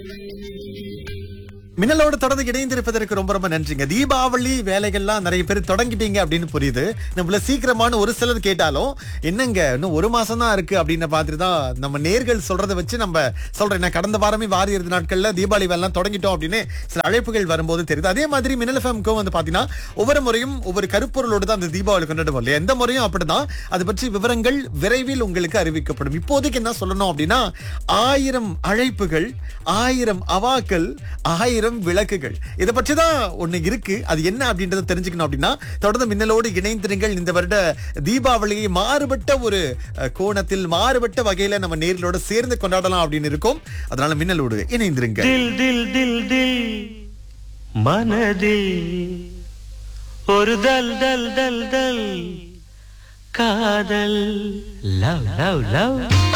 மின்னலோடு தொடர்ந்து இணைந்திருப்பதற்கு ரொம்ப ரொம்ப நன்றிங்க தீபாவளி வேலைகள்லாம் நிறைய பேர் தொடங்கிட்டீங்க அப்படின்னு புரியுது நம்மள சீக்கிரமான ஒரு சிலர் கேட்டாலும் என்னங்க இன்னும் ஒரு மாசம் தான் இருக்கு அப்படின்னு பார்த்துட்டு தான் நம்ம நேர்கள் சொல்றதை வச்சு நம்ம சொல்றேன் நான் கடந்த வாரமே வாரி இறுதி நாட்கள்ல தீபாவளி வேலைலாம் தொடங்கிட்டோம் அப்படின்னு சில அழைப்புகள் வரும்போது தெரியுது அதே மாதிரி மின்னல் எஃப்எம்க்கும் வந்து பாத்தீங்கன்னா ஒவ்வொரு முறையும் ஒவ்வொரு கருப்பொருளோடு தான் அந்த தீபாவளி கொண்டாடுவோம் இல்லையா எந்த முறையும் அப்படிதான் அது பற்றி விவரங்கள் விரைவில் உங்களுக்கு அறிவிக்கப்படும் இப்போதைக்கு என்ன சொல்லணும் அப்படின்னா ஆயிரம் அழைப்புகள் ஆயிரம் அவாக்கள் ஆயிரம் விளக்குகள் இதை பற்றி தான் ஒண்ணு இருக்கு அது என்ன அப்படின்றத தெரிஞ்சுக்கணும் அப்படின்னா தொடர்ந்து மின்னலோடு இணைந்திருங்கள் இந்த வருட தீபாவளியை மாறுபட்ட ஒரு அஹ், கோணத்தில் மாறுபட்ட வகையில நம்ம நேர்களோட சேர்ந்து கொண்டாடலாம் அப்படின்னு இருக்கோம் அதனால மின்னலோடு இணைந்திருங்கள் தில் தில் தில் தில் மனதில் ஒரு தல் தல் தல் தல் காதல் லவ் லவ் லவ்